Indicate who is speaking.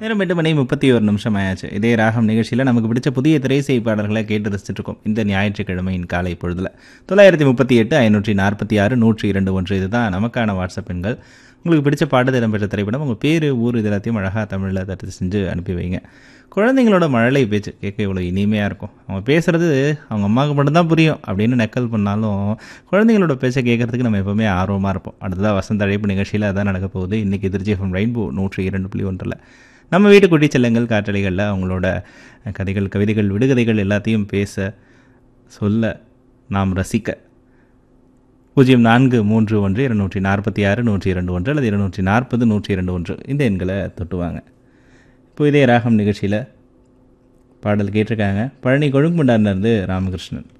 Speaker 1: நேரம் எட்டு மணி முப்பத்தி ஒரு நிமிஷம் ஆயாச்சு இதே ராகம் நிகழ்ச்சியில் நமக்கு பிடிச்ச புதிய திரைசை பாடல்களை கேட்டு ரசிச்சுட்டு இருக்கோம் இந்த ஞாயிற்றுக்கிழமையின் காலை பொழுதில் தொள்ளாயிரத்தி முப்பத்தி எட்டு ஐநூற்றி நாற்பத்தி ஆறு நூற்றி இரண்டு ஒன்று இதுதான் நமக்கான வாட்ஸ்அப் எண்கள் உங்களுக்கு பிடிச்ச பாடல் இடம்பெற்ற திரைப்படம் உங்கள் பேர் ஊர் இது எல்லாத்தையும் அழகாக தமிழில் தட்டு செஞ்சு அனுப்பி வைங்க குழந்தைங்களோட மழலை பேச்சு கேட்க இவ்வளோ இனிமையாக இருக்கும் அவங்க பேசுகிறது அவங்க அம்மாவுக்கு மட்டும்தான் புரியும் அப்படின்னு நக்கல் பண்ணாலும் குழந்தைங்களோட பேச்சை கேட்கறதுக்கு நம்ம எப்போவுமே ஆர்வமாக இருப்போம் அடுத்ததாக வசந்த அழைப்பு நிகழ்ச்சியில் அதான் நடக்க போகுது இன்றைக்கி திருச்சி எஃப்எம் ரெயின்போ நூற்றி இரண்டு புள்ளி ஒன்றில் நம்ம வீட்டு குட்டி செல்லங்கள் காற்றலைகளில் அவங்களோட கதைகள் கவிதைகள் விடுகதைகள் எல்லாத்தையும் பேச சொல்ல நாம் ரசிக்க பூஜ்ஜியம் நான்கு மூன்று ஒன்று இருநூற்றி நாற்பத்தி ஆறு நூற்றி இரண்டு ஒன்று அல்லது இருநூற்றி நாற்பது நூற்றி இரண்டு ஒன்று இந்த எண்களை தொட்டுவாங்க இப்போ இதே ராகம் நிகழ்ச்சியில் பாடல் கேட்டிருக்காங்க பழனி கொழுங்குமண்டார்லேருந்து ராமகிருஷ்ணன்